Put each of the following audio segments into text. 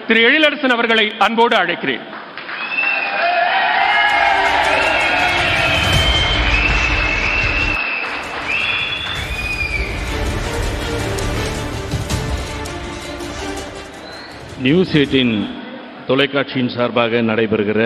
திரு எழிலரசன் அவர்களை அன்போடு அழைக்கிறேன் நியூஸ் எயிட்டின் தொலைக்காட்சியின் சார்பாக நடைபெறுகிற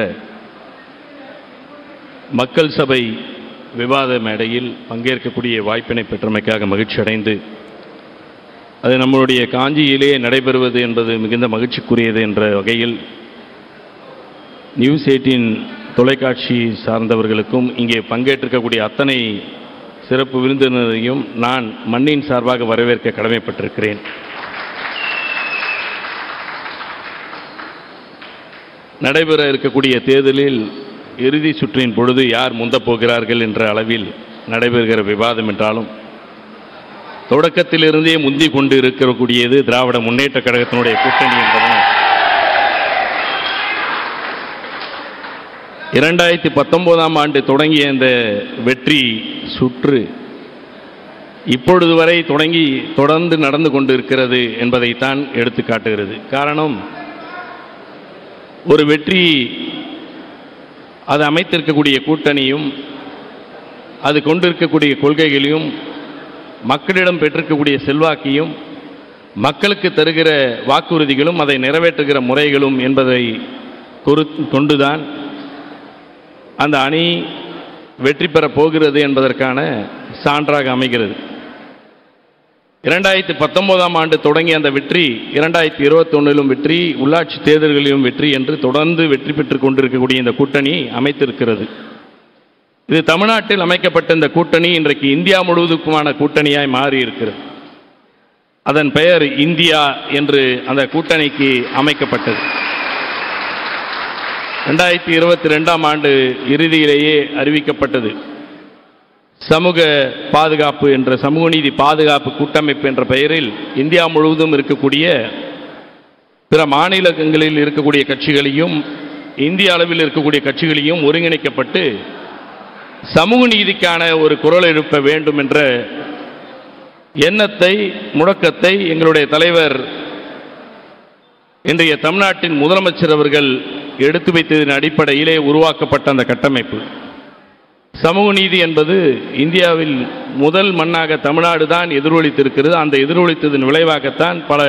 மக்கள் சபை விவாத மேடையில் பங்கேற்கக்கூடிய வாய்ப்பினை பெற்றமைக்காக மகிழ்ச்சி அடைந்து அது நம்மளுடைய காஞ்சியிலே நடைபெறுவது என்பது மிகுந்த மகிழ்ச்சிக்குரியது என்ற வகையில் நியூஸ் எயிட்டின் தொலைக்காட்சி சார்ந்தவர்களுக்கும் இங்கே பங்கேற்றிருக்கக்கூடிய அத்தனை சிறப்பு விருந்தினரையும் நான் மண்ணின் சார்பாக வரவேற்க கடமைப்பட்டிருக்கிறேன் நடைபெற இருக்கக்கூடிய தேர்தலில் இறுதி சுற்றின் பொழுது யார் முந்தப் போகிறார்கள் என்ற அளவில் நடைபெறுகிற விவாதம் என்றாலும் தொடக்கத்திலிருந்தே முந்தி கொண்டு இருக்கக்கூடியது திராவிட முன்னேற்ற கழகத்தினுடைய கூட்டணி என்பதனை இரண்டாயிரத்தி பத்தொன்பதாம் ஆண்டு தொடங்கிய இந்த வெற்றி சுற்று இப்பொழுது வரை தொடங்கி தொடர்ந்து நடந்து கொண்டு இருக்கிறது என்பதைத்தான் எடுத்து காட்டுகிறது காரணம் ஒரு வெற்றி அது அமைத்திருக்கக்கூடிய கூட்டணியும் அது கொண்டிருக்கக்கூடிய கொள்கைகளையும் மக்களிடம் பெற்றிருக்கக்கூடிய செல்வாக்கையும் மக்களுக்கு தருகிற வாக்குறுதிகளும் அதை நிறைவேற்றுகிற முறைகளும் என்பதை பொறு கொண்டுதான் அந்த அணி வெற்றி பெறப் போகிறது என்பதற்கான சான்றாக அமைகிறது இரண்டாயிரத்தி பத்தொன்பதாம் ஆண்டு தொடங்கிய அந்த வெற்றி இரண்டாயிரத்தி இருபத்தொன்னிலும் வெற்றி உள்ளாட்சி தேர்தல்களிலும் வெற்றி என்று தொடர்ந்து வெற்றி பெற்றுக் கொண்டிருக்கக்கூடிய இந்த கூட்டணி அமைத்திருக்கிறது இது தமிழ்நாட்டில் அமைக்கப்பட்ட இந்த கூட்டணி இன்றைக்கு இந்தியா முழுவதுக்குமான கூட்டணியாய் மாறி இருக்கிறது அதன் பெயர் இந்தியா என்று அந்த கூட்டணிக்கு அமைக்கப்பட்டது ரெண்டாயிரத்தி இருபத்தி ரெண்டாம் ஆண்டு இறுதியிலேயே அறிவிக்கப்பட்டது சமூக பாதுகாப்பு என்ற சமூக நீதி பாதுகாப்பு கூட்டமைப்பு என்ற பெயரில் இந்தியா முழுவதும் இருக்கக்கூடிய பிற மாநிலங்களில் இருக்கக்கூடிய கட்சிகளையும் இந்திய அளவில் இருக்கக்கூடிய கட்சிகளையும் ஒருங்கிணைக்கப்பட்டு சமூக நீதிக்கான ஒரு குரல் எழுப்ப வேண்டும் என்ற எண்ணத்தை முழக்கத்தை எங்களுடைய தலைவர் இன்றைய தமிழ்நாட்டின் முதலமைச்சர் அவர்கள் எடுத்து வைத்ததன் அடிப்படையிலே உருவாக்கப்பட்ட அந்த கட்டமைப்பு சமூக நீதி என்பது இந்தியாவில் முதல் மண்ணாக தமிழ்நாடு தான் எதிரொலித்திருக்கிறது அந்த எதிரொலித்ததன் விளைவாகத்தான் பல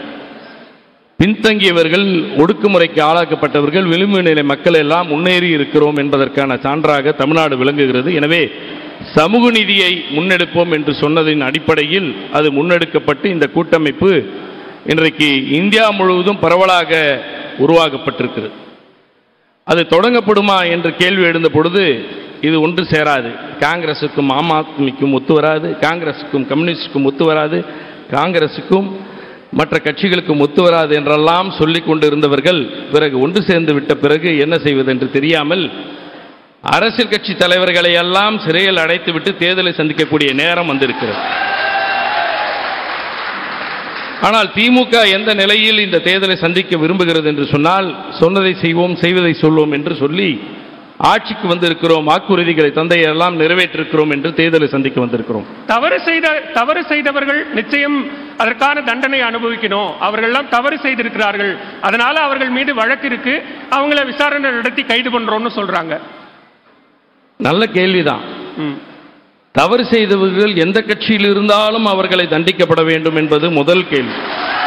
பின்தங்கியவர்கள் ஒடுக்குமுறைக்கு ஆளாக்கப்பட்டவர்கள் விளிம்பு நிலை மக்கள் எல்லாம் முன்னேறி இருக்கிறோம் என்பதற்கான சான்றாக தமிழ்நாடு விளங்குகிறது எனவே சமூக நீதியை முன்னெடுப்போம் என்று சொன்னதின் அடிப்படையில் அது முன்னெடுக்கப்பட்டு இந்த கூட்டமைப்பு இன்றைக்கு இந்தியா முழுவதும் பரவலாக உருவாக்கப்பட்டிருக்கிறது அது தொடங்கப்படுமா என்று கேள்வி எழுந்த பொழுது இது ஒன்று சேராது காங்கிரசுக்கும் ஆம் ஆத்மிக்கும் ஒத்து வராது காங்கிரசுக்கும் கம்யூனிஸ்டுக்கும் ஒத்து வராது காங்கிரசுக்கும் மற்ற கட்சிகளுக்கும் ஒத்து வராது என்றெல்லாம் சொல்லிக் கொண்டிருந்தவர்கள் பிறகு ஒன்று சேர்ந்து விட்ட பிறகு என்ன செய்வது என்று தெரியாமல் அரசியல் கட்சி தலைவர்களை எல்லாம் சிறையில் அடைத்துவிட்டு தேர்தலை சந்திக்கக்கூடிய நேரம் வந்திருக்கிறது ஆனால் திமுக எந்த நிலையில் இந்த தேர்தலை சந்திக்க விரும்புகிறது என்று சொன்னால் சொன்னதை செய்வோம் செய்வதை சொல்வோம் என்று சொல்லி ஆட்சிக்கு வந்திருக்கிறோம் வாக்குறுதிகளை தந்தையெல்லாம் நிறைவேற்றிருக்கிறோம் என்று தேர்தலை சந்திக்க வந்திருக்கிறோம் தவறு செய்த தவறு செய்தவர்கள் நிச்சயம் அதற்கான தண்டனை அனுபவிக்கணும் அவர்கள்லாம் தவறு செய்திருக்கிறார்கள் அதனால அவர்கள் மீது வழக்கு இருக்கு அவங்கள விசாரணை நடத்தி கைது பண்றோம்னு சொல்றாங்க நல்ல கேள்விதான் ம். தவறு செய்தவர்கள் எந்த கட்சியில் இருந்தாலும் அவர்களை தண்டிக்கப்பட வேண்டும் என்பது முதல் கேள்வி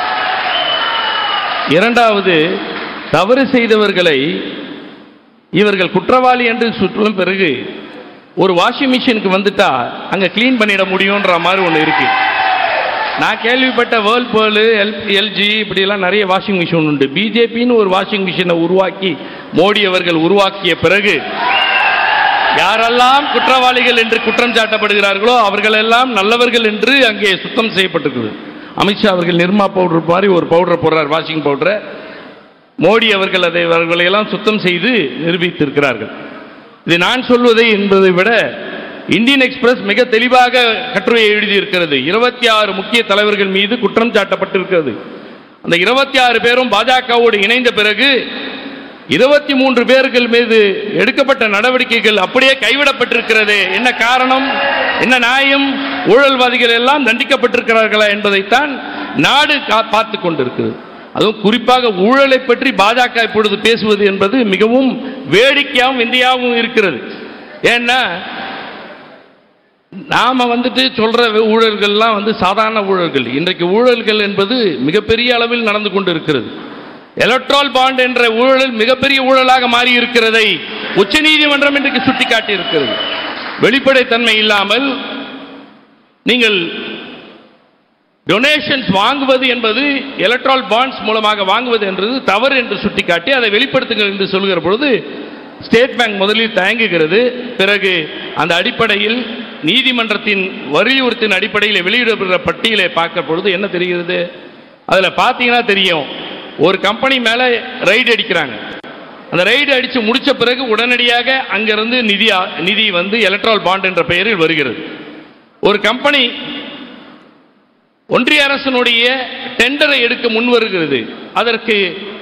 இரண்டாவது தவறு செய்தவர்களை இவர்கள் குற்றவாளி என்று சுற்றும் பிறகு ஒரு வாஷிங் மிஷினுக்கு வந்துட்டா அங்க க்ளீன் பண்ணிட முடியுன்ற மாதிரி ஒன்று இருக்கு நான் கேள்விப்பட்ட வேர்ல்பூல் எல் எல்ஜி இப்படிலாம் நிறைய வாஷிங் மிஷின் உண்டு பிஜேபின்னு ஒரு வாஷிங் மிஷினை உருவாக்கி மோடி அவர்கள் உருவாக்கிய பிறகு யாரெல்லாம் குற்றவாளிகள் என்று குற்றம் சாட்டப்படுகிறார்களோ அவர்களெல்லாம் நல்லவர்கள் என்று அங்கே சுத்தம் செய்யப்பட்டிருக்கிறது அமித்ஷா அவர்கள் நிர்மா பவுடர் மாதிரி ஒரு பவுடர் போடுறார் வாஷிங் பவுடரை மோடி அவர்கள் அதை அவர்களையெல்லாம் சுத்தம் செய்து நிரூபித்திருக்கிறார்கள் இது நான் சொல்வதை என்பதை விட இந்தியன் எக்ஸ்பிரஸ் மிக தெளிவாக கட்டுரையை எழுதியிருக்கிறது இருபத்தி ஆறு முக்கிய தலைவர்கள் மீது குற்றம் சாட்டப்பட்டிருக்கிறது அந்த இருபத்தி ஆறு பேரும் பாஜகவோடு இணைந்த பிறகு இருபத்தி மூன்று பேர்கள் மீது எடுக்கப்பட்ட நடவடிக்கைகள் அப்படியே கைவிடப்பட்டிருக்கிறது என்ன காரணம் என்ன நியாயம் ஊழல்வாதிகள் எல்லாம் தண்டிக்கப்பட்டிருக்கிறார்களா என்பதைத்தான் நாடு கா- பார்த்து கொண்டிருக்கிறது அதுவும் குறிப்பாக ஊழலை பற்றி பாஜக இப்பொழுது பேசுவது என்பது மிகவும் வேடிக்கையாகவும் விந்தையாகவும் இருக்கிறது ஏன்னா நாம வந்துட்டு சொல்ற ஊழல்கள்லாம் வந்து சாதாரண ஊழல்கள் இன்றைக்கு ஊழல்கள் என்பது மிகப்பெரிய அளவில் நடந்து கொண்டு இருக்கிறது எலக்ட்ரால் பாண்ட் என்ற ஊழல் மிகப்பெரிய ஊழலாக மாறி இருக்கிறதை உச்சநீதிமன்றம் இன்றைக்கு சுட்டிக்காட்டி இருக்கிறது வெளிப்படைத்தன்மை இல்லாமல் நீங்கள் டொனேஷன்ஸ் வாங்குவது என்பது எலக்ட்ரால் பாண்ட்ஸ் மூலமாக வாங்குவது என்பது தவறு என்று சுட்டிக்காட்டி அதை வெளிப்படுத்துங்கள் என்று சொல்கிற பொழுது ஸ்டேட் பேங்க் முதலில் தயங்குகிறது பிறகு அந்த அடிப்படையில் நீதிமன்றத்தின் வலியுறுத்தின் அடிப்படையில் வெளியிடப்படுகிற பட்டியலை பார்க்க பொழுது என்ன தெரிகிறது அதில் பார்த்தீங்கன்னா தெரியும் ஒரு கம்பெனி மேலே ரைடு அடிக்கிறாங்க அந்த ரைடு அடித்து முடிச்ச பிறகு உடனடியாக அங்கிருந்து நிதி நிதி வந்து எலக்ட்ரால் பாண்ட் என்ற பெயரில் வருகிறது ஒரு கம்பெனி ஒன்றிய அரசினுடைய டெண்டரை எடுக்க முன் வருகிறது அதற்கு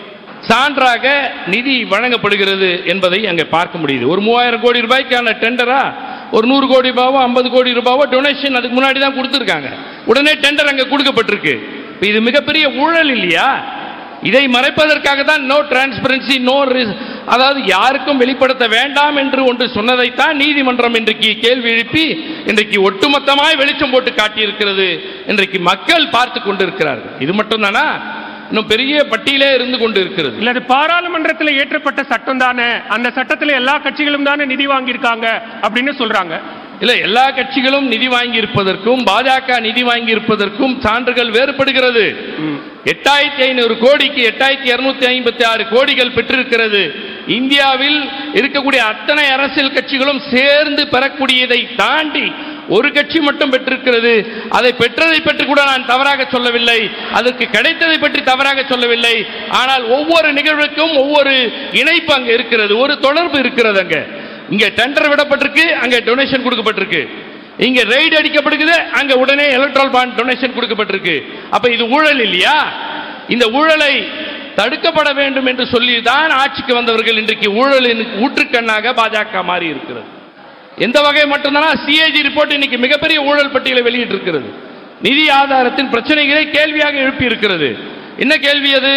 சான்றாக நிதி வழங்கப்படுகிறது என்பதை அங்கே பார்க்க முடியுது ஒரு மூவாயிரம் கோடி ரூபாய்க்கான டெண்டரா ஒரு நூறு கோடி ரூபாவோ ஐம்பது கோடி ரூபாவோ டொனேஷன் அதுக்கு முன்னாடி தான் கொடுத்துருக்காங்க உடனே டெண்டர் அங்கே கொடுக்கப்பட்டிருக்கு இப்ப இது மிகப்பெரிய ஊழல் இல்லையா இதை மறைப்பதற்காக தான் நோ டிரான்ஸ்பரன்சி நோ அதாவது யாருக்கும் வெளிப்படுத்த வேண்டாம் என்று ஒன்று சொன்னதைத்தான் நீதிமன்றம் இன்றைக்கு கேள்வி எழுப்பி இன்றைக்கு ஒட்டுமொத்தமாய் வெளிச்சம் போட்டு காட்டியிருக்கிறது இன்றைக்கு மக்கள் பார்த்து கொண்டிருக்கிறார்கள் இது மட்டும்தானா இன்னும் பெரிய பட்டியலே இருந்து கொண்டு இருக்கிறது இல்ல அது பாராளுமன்றத்தில் இயற்றப்பட்ட சட்டம் தானே அந்த சட்டத்தில் எல்லா கட்சிகளும் தானே நிதி வாங்கியிருக்காங்க அப்படின்னு சொல்றாங்க இல்ல எல்லா கட்சிகளும் நிதி வாங்கி இருப்பதற்கும் பாஜக நிதி வாங்கி இருப்பதற்கும் சான்றுகள் வேறுபடுகிறது எட்டாயிரத்தி ஐநூறு கோடிக்கு எட்டாயிரத்தி இருநூத்தி ஐம்பத்தி ஆறு கோடிகள் பெற்றிருக்கிறது இந்தியாவில் இருக்கக்கூடிய அத்தனை அரசியல் கட்சிகளும் சேர்ந்து பெறக்கூடியதை தாண்டி ஒரு கட்சி மட்டும் பெற்றிருக்கிறது அதை பெற்றதை பற்றி கூட நான் தவறாக சொல்லவில்லை அதற்கு கிடைத்ததை பற்றி தவறாக சொல்லவில்லை ஆனால் ஒவ்வொரு நிகழ்வுக்கும் ஒவ்வொரு இணைப்பு அங்க இருக்கிறது ஒரு தொடர்பு இருக்கிறது அங்க இங்க டெண்டர் விடப்பட்டிருக்கு அங்க டொனேஷன் கொடுக்கப்பட்டிருக்கு இங்க ரைடு அடிக்கப்படுகிறது அங்க உடனே எலக்ட்ரல் பாண்ட் டொனேஷன் கொடுக்கப்பட்டிருக்கு அப்ப இது ஊழல் இல்லையா இந்த ஊழலை தடுக்கப்பட வேண்டும் என்று சொல்லி தான் ஆட்சிக்கு வந்தவர்கள் இன்றைக்கு ஊழலின் ஊற்றுக்கண்ணாக பாஜக மாறி இருக்கிறது எந்த வகை மட்டும்தான் சிஏஜி ரிப்போர்ட் இன்னைக்கு மிகப்பெரிய ஊழல் பட்டியலை வெளியிட்டிருக்கிறது நிதி ஆதாரத்தின் பிரச்சனைகளை கேள்வியாக எழுப்பி இருக்கிறது என்ன கேள்வி அது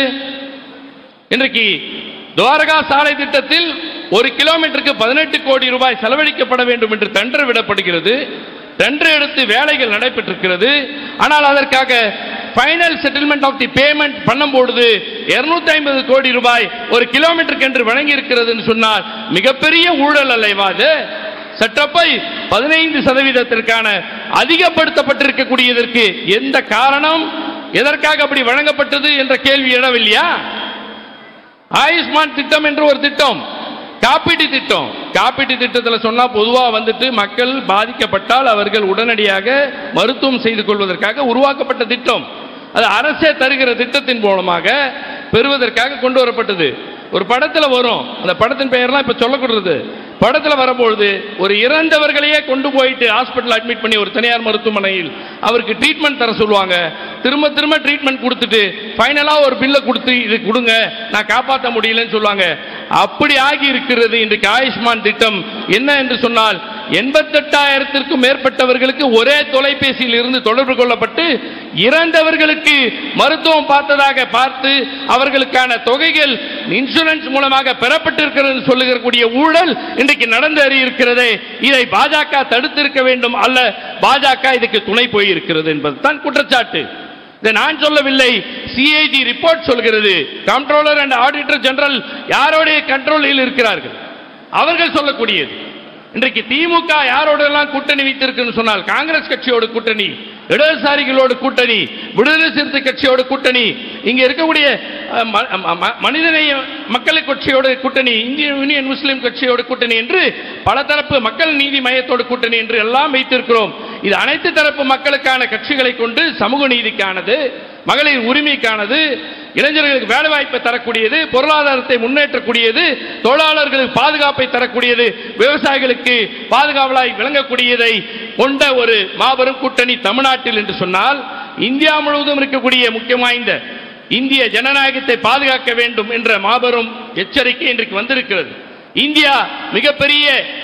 இன்றைக்கு துவாரகா சாலை திட்டத்தில் ஒரு கிலோமீட்டருக்கு பதினெட்டு கோடி ரூபாய் செலவழிக்கப்பட வேண்டும் என்று டெண்டர் விடப்படுகிறது டெண்டர் எடுத்து வேலைகள் நடைபெற்றிருக்கிறது ஆனால் அதற்காக final settlement of the payment பண்ணும்பொழுது 250 ஐம்பது கோடி ரூபாய் ஒரு கிலோமீட்டருக்கு என்று வழங்கி இருக்கிறது சொன்னால் மிகப்பெரிய ஊழல் அல்லவா அது சட்டப்பை பதினைந்து சதவீதத்திற்கான அதிகப்படுத்தப்பட்டிருக்கக்கூடியதற்கு எந்த காரணம் எதற்காக அப்படி வழங்கப்பட்டது என்ற கேள்வி எழவில்லையா ஆயுஷ்மான் திட்டம் என்று ஒரு திட்டம் காப்பீட்டு திட்டம் காப்பீட்டு திட்டத்தில் சொன்னா பொதுவா வந்துட்டு மக்கள் பாதிக்கப்பட்டால் அவர்கள் உடனடியாக மருத்துவம் செய்து கொள்வதற்காக உருவாக்கப்பட்ட திட்டம் அது அரசே தருகிற திட்டத்தின் மூலமாக பெறுவதற்காக கொண்டு வரப்பட்டது ஒரு படத்துல வரும் அந்த படத்தின் பெயர்லாம் இப்ப சொல்லக்கூடாது படத்துல வரும்பொழுது ஒரு இறந்தவர்களையே கொண்டு போயிட்டு ஹாஸ்பிட்டல் அட்மிட் பண்ணி ஒரு தனியார் மருத்துவமனையில் அவருக்கு ட்ரீட்மெண்ட் தர சொல்லுவாங்க திரும்ப திரும்ப ட்ரீட்மெண்ட் கொடுத்துட்டு ஃபைனலா ஒரு பில்லை கொடுத்து இது கொடுங்க நான் காப்பாற்ற முடியலன்னு சொல்லுவாங்க அப்படி ஆகி இருக்கிறது இன்றைக்கு ஆயுஷ்மான் திட்டம் என்ன என்று சொன்னால் எண்பத்தெட்டாயிரத்திற்கும் மேற்பட்டவர்களுக்கு ஒரே தொலைபேசியில் இருந்து தொடர்பு கொள்ளப்பட்டு இறந்தவர்களுக்கு மருத்துவம் பார்த்ததாக பார்த்து அவர்களுக்கான தொகைகள் இன்சூரன்ஸ் மூலமாக பெறப்பட்டிருக்கிறது சொல்லுகிறக்கூடிய ஊழல் இன்றைக்கு நடந்து இருக்கிறதே இதை பாஜக தடுத்திருக்க வேண்டும் அல்ல பாஜக இதுக்கு துணை போயிருக்கிறது என்பதுதான் குற்றச்சாட்டு இதை நான் சொல்லவில்லை சிஏஜி ரிப்போர்ட் சொல்கிறது கண்ட்ரோலர் அண்ட் ஆடிட்டர் ஜெனரல் யாரோடைய கண்ட்ரோலில் இருக்கிறார்கள் அவர்கள் சொல்லக்கூடியது இன்றைக்கு திமுக யாரோட எல்லாம் கூட்டணி வைத்திருக்குன்னு சொன்னால் காங்கிரஸ் கட்சியோட கூட்டணி இடதுசாரிகளோட கூட்டணி விடுதலை சிறுத்தை கட்சியோட கூட்டணி இங்க இருக்கக்கூடிய அஹ், ம- ம- ம- மனிதநேய மக்கள் கட்சியோட கூட்டணி இந்திய யூனியன் முஸ்லிம் கட்சியோட கூட்டணி என்று பல தரப்பு மக்கள் நீதி மையத்தோட கூட்டணி என்று எல்லாம் வைத்திருக்கிறோம் இது அனைத்து தரப்பு மக்களுக்கான கட்சிகளை கொண்டு சமூக நீதிக்கானது மகளிர் உரிமைக்கானது இளைஞர்களுக்கு வேலைவாய்ப்பை தரக்கூடியது பொருளாதாரத்தை முன்னேற்றக்கூடியது தொழிலாளர்களுக்கு பாதுகாப்பை தரக்கூடியது விவசாயிகளுக்கு பாதுகாவலாய் விளங்கக்கூடியதை கொண்ட ஒரு மாபெரும் கூட்டணி தமிழ்நாட்டில் என்று சொன்னால் இந்தியா முழுவதும் இருக்கக்கூடிய முக்கியம் வாய்ந்த இந்திய ஜனநாயகத்தை பாதுகாக்க வேண்டும் என்ற மாபெரும் எச்சரிக்கை இன்றைக்கு வந்திருக்கிறது இந்தியா மிகப்பெரிய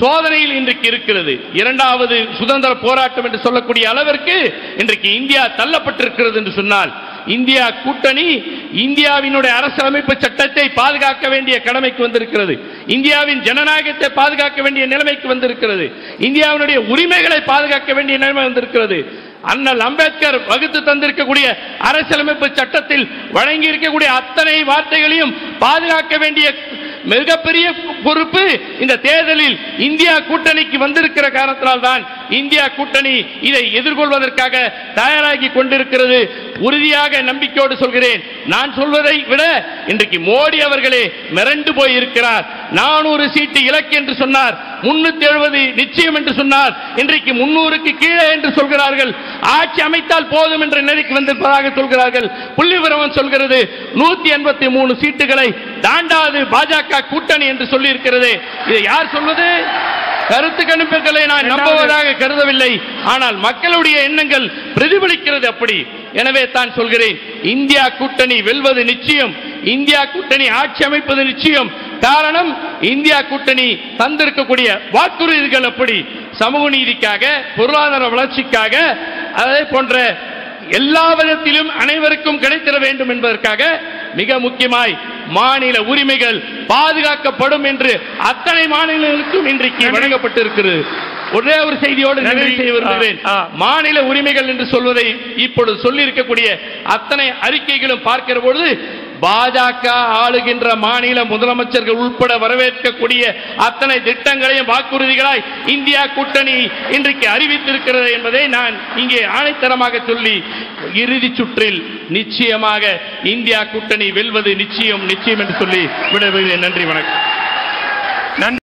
சோதனையில் இன்றைக்கு இருக்கிறது இரண்டாவது சுதந்திர போராட்டம் என்று சொல்லக்கூடிய அளவிற்கு இன்றைக்கு இந்தியா தள்ளப்பட்டிருக்கிறது என்று சொன்னால் இந்தியா கூட்டணி இந்தியாவினுடைய அரசியலமைப்பு சட்டத்தை பாதுகாக்க வேண்டிய கடமைக்கு வந்திருக்கிறது இந்தியாவின் ஜனநாயகத்தை பாதுகாக்க வேண்டிய நிலைமைக்கு வந்திருக்கிறது இந்தியாவினுடைய உரிமைகளை பாதுகாக்க வேண்டிய நிலைமை வந்திருக்கிறது அண்ணல் அம்பேத்கர் வகுத்து தந்திருக்கக்கூடிய அரசியலமைப்பு சட்டத்தில் வழங்கி இருக்கக்கூடிய அத்தனை வார்த்தைகளையும் பாதுகாக்க வேண்டிய மிகப்பெரிய பொறுப்பு இந்த தேர்தலில் இந்தியா கூட்டணிக்கு வந்திருக்கிற காரணத்தினால் தான் இந்தியா கூட்டணி இதை எதிர்கொள்வதற்காக தயாராகி கொண்டிருக்கிறது உறுதியாக நம்பிக்கையோடு சொல்கிறேன் நான் சொல்வதை விட இன்றைக்கு மோடி அவர்களே மிரண்டு போய் இருக்கிறார் நானூறு சீட்டு இலக்கு என்று சொன்னார் முன்னூத்தி எழுபது நிச்சயம் என்று சொன்னார் இன்றைக்கு முன்னூறுக்கு கீழே என்று சொல்கிறார்கள் ஆட்சி அமைத்தால் போதும் என்ற நிலைக்கு வந்திருப்பதாக சொல்கிறார்கள் புள்ளி விவரம் சொல்கிறது நூத்தி எண்பத்தி மூணு சீட்டுகளை தாண்டாது பாஜக கூட்டணி என்று சொல்லி இருக்கிறது இதை யார் சொல்வது கருத்து கணிப்புகளை நான் நம்புவதாக கருதவில்லை ஆனால் மக்களுடைய எண்ணங்கள் பிரதிபலிக்கிறது அப்படி எனவே தான் சொல்கிறேன் இந்தியா கூட்டணி வெல்வது நிச்சயம் இந்தியா கூட்டணி ஆட்சி அமைப்பது நிச்சயம் காரணம் இந்தியா கூட்டணி தந்திருக்கக்கூடிய வாக்குறுதிகள் அப்படி சமூக நீதிக்காக பொருளாதார வளர்ச்சிக்காக அதே போன்ற எல்லா விதத்திலும் அனைவருக்கும் கிடைத்திட வேண்டும் என்பதற்காக மிக முக்கியமாய் மாநில உரிமைகள் பாதுகாக்கப்படும் என்று அத்தனை மாநிலங்களுக்கும் இன்றைக்கு வழங்கப்பட்டிருக்கிறது ஒரே ஒரு செய்தியோடு நிறைவு நன்றி. செய்ய விரும்புகிறேன் ஆ, ஆ. மாநில உரிமைகள் என்று சொல்வதை இப்பொழுது சொல்லி இருக்கக்கூடிய அத்தனை அறிக்கைகளும் பார்க்கிற பொழுது பாஜக ஆளுகின்ற மாநில முதலமைச்சர்கள் உட்பட வரவேற்கக்கூடிய அத்தனை திட்டங்களையும் வாக்குறுதிகளாய் இந்தியா கூட்டணி இன்றைக்கு அறிவித்திருக்கிறது என்பதை நான் இங்கே ஆணைத்தரமாக சொல்லி இறுதி சுற்றில் நிச்சயமாக இந்தியா கூட்டணி வெல்வது நிச்சயம் நிச்சயம் என்று சொல்லி விடைபெறுகிறேன் நன்றி வணக்கம் நன்றி